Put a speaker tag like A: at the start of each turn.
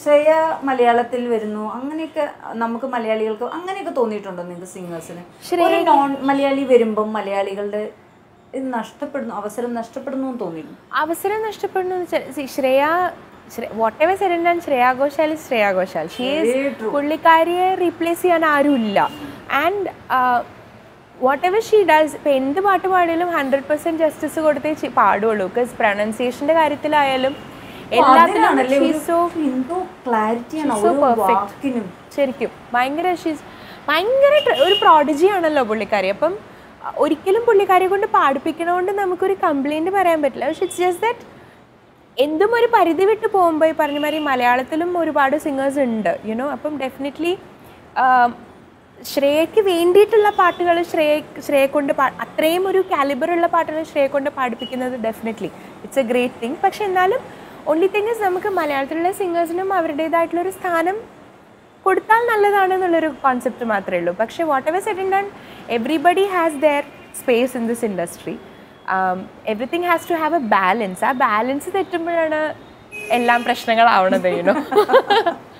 A: ശ്രേയ മലയാളത്തിൽ വരുന്നു അങ്ങനെയൊക്കെ നമുക്ക് മലയാളികൾക്ക് അങ്ങനെയൊക്കെ തോന്നിയിട്ടുണ്ടോ നിങ്ങൾക്ക് സിംഗേഴ്സിന് ഒരു നോൺ മലയാളി വരുമ്പം മലയാളികളുടെ ഇത് നഷ്ടപ്പെടുന്നു അവസരം നഷ്ടപ്പെടുന്നു എന്ന് തോന്നിയിരുന്നു
B: അവസരം നഷ്ടപ്പെടുന്നു എന്ന് വെച്ചാൽ see, ശ്രേയ വാട്ട് എവർ സെരൻ Shreya Ghoshal is Shreya Ghoshal she is പുള്ളിക്കാരിയെ റീപ്ലേസ് ചെയ്യാൻ ആരുമില്ല and whatever she does ഇപ്പം എന്ത് പാട്ട് പാടിയാലും ഹൺഡ്രഡ് പെർസെൻറ്റ് ജസ്റ്റിസ് കൊടുത്തേ ചി- പാടുള്ളൂ ബിക്കോസ് പ്രൊണൗൺസിയേഷൻ്റെ കാര്യത്തിലായാലും എല്ലാത്തിലും
A: അതിനാണല്ലേ
B: she's
A: ഒരു
B: so
A: എന്തോ ക്ലാരിറ്റിയാണ്
B: so
A: ഓരോ
B: perfect.
A: വാക്കിനും
B: ശരിക്കും ഭയങ്കര ഷീസ് ഭയങ്കര ട്ര- ഒരു പ്രോഡജി ആണല്ലോ പുള്ളിക്കാരി അപ്പം അഹ് ഒരിക്കലും പുള്ളിക്കാരിയെ കൊണ്ട് പാടിപ്പിക്കണോണ്ട് നമുക്കൊരു കംപ്ലൈൻറ്റ് പറയാൻ പറ്റില്ല പക്ഷെ ഇറ്റ്സ് ജസ്റ്റ് ദാറ്റ് എന്തും ഒരു പരിധി വിട്ട് പോകുമ്പോൾ ഈ പറഞ്ഞ മാതിരി മലയാളത്തിലും ഒരുപാട് സിംഗേഴ്സ് ഉണ്ട് യുനോ അപ്പം ഡെഫിനറ്റ്ലി ശ്രേയയ്ക്ക് വേണ്ടിയിട്ടുള്ള പാട്ടുകൾ ശ്രേയ ശ്രേയെ കൊണ്ട് പാ അത്രയും ഒരു കാലിബറുള്ള പാട്ടുകൾ ശ്രേയെ കൊണ്ട് പാടിപ്പിക്കുന്നത് definitely it's a great thing പക്ഷെ എന്നാലും ഓൺലി തിങ് ഇസ് നമുക്ക് മലയാളത്തിലുള്ള സിംഗേഴ്സിനും അവരുടേതായിട്ടുള്ളൊരു സ്ഥാനം കൊടുത്താൽ നല്ലതാണെന്നുള്ളൊരു കോൺസെപ്റ്റ് മാത്രമേ ഉള്ളൂ പക്ഷേ whatever set done everybody has their space in this industry everything has to have a balance ആ ബാലൻസ് തെറ്റുമ്പോഴാണ് എല്ലാം പ്രശ്നങ്ങളാവണത് യുനോ